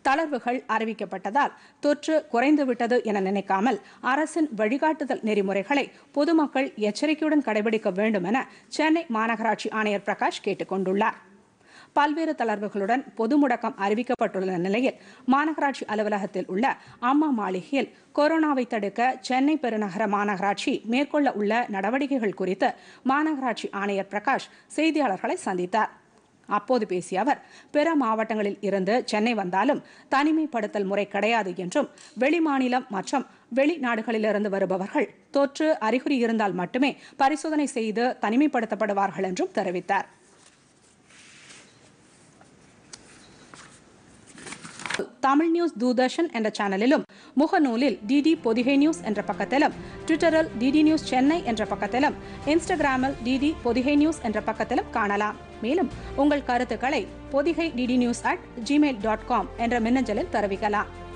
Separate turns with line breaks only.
தளர்வுகள் அறிவிக்கப்பட்டதால் தொற்று குறைந்துவிட்டது என நினைக்காமல் அரசின் வழிகாட்டுதல் நெறிமுறைகளை பொதுமக்கள் எச்சரிக்கையுடன் கடைபிடிக்க வேண்டும் என சென்னை மாநகராட்சி ஆணையர் பிரகாஷ் கேட்டுக் கொண்டுள்ளார் பல்வேறு தளர்வுகளுடன் பொது முடக்கம் அறிவிக்கப்பட்டுள்ள நிலையில் மாநகராட்சி அலுவலகத்தில் உள்ள அம்மா மாளிகையில் கொரோனாவை தடுக்க சென்னை பெருநகர மாநகராட்சி மேற்கொள்ள உள்ள நடவடிக்கைகள் குறித்து மாநகராட்சி ஆணையர் பிரகாஷ் செய்தியாளர்களை சந்தித்தார் அப்போது பேசிய அவர் பிற மாவட்டங்களில் இருந்து சென்னை வந்தாலும் தனிமைப்படுத்தல் முறை கிடையாது என்றும் வெளிமாநிலம் மற்றும் வெளிநாடுகளிலிருந்து வருபவர்கள் தொற்று அறிகுறி இருந்தால் மட்டுமே பரிசோதனை செய்து தனிமைப்படுத்தப்படுவார்கள் என்றும் தெரிவித்தார் தமிழ் நியூஸ் தூர்தர்ஷன் என்ற சேனலிலும் முகநூலில் டிடி பொதிகை நியூஸ் என்ற பக்கத்திலும் ட்விட்டரில் டிடி நியூஸ் சென்னை என்ற பக்கத்திலும் இன்ஸ்டாகிராமில் டிடி பொதிகை நியூஸ் என்ற பக்கத்திலும் காணலாம் மேலும் உங்கள் கருத்துக்களை Podhigai DD news at Gmail dot com என்ற மின்னஞ்சலில் தெரிவிக்கலாம்